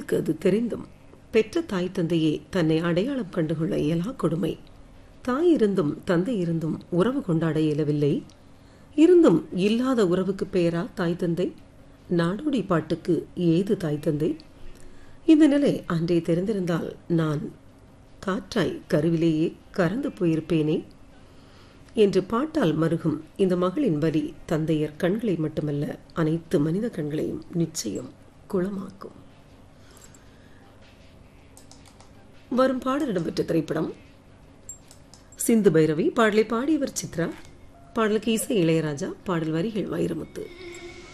பிள்ளைகளுக்கு அது தெரிந்தும் பெற்ற தாய் தந்தையே தன்னை அடையாளம் கண்டுகொள்ள இயலா கொடுமை தாய் இருந்தும் தந்தை இருந்தும் உறவு கொண்டாட இயலவில்லை இருந்தும் இல்லாத உறவுக்கு பெயரா தாய் தந்தை நாடோடி பாட்டுக்கு ஏது தாய் தந்தை இந்த நிலை அன்றே தெரிந்திருந்தால் நான் காற்றாய் கருவிலேயே கறந்து போயிருப்பேனே என்று பாட்டால் மருகும் இந்த மகளின் வரி தந்தையர் கண்களை மட்டுமல்ல அனைத்து மனித கண்களையும் நிச்சயம் குளமாக்கும் வரும் பாடல் இடம்பெற்ற திரைப்படம் சிந்து பைரவி பாடலை பாடியவர் சித்ரா பாடலுக்கு இசை இளையராஜா பாடல் வரிகள் வைரமுத்து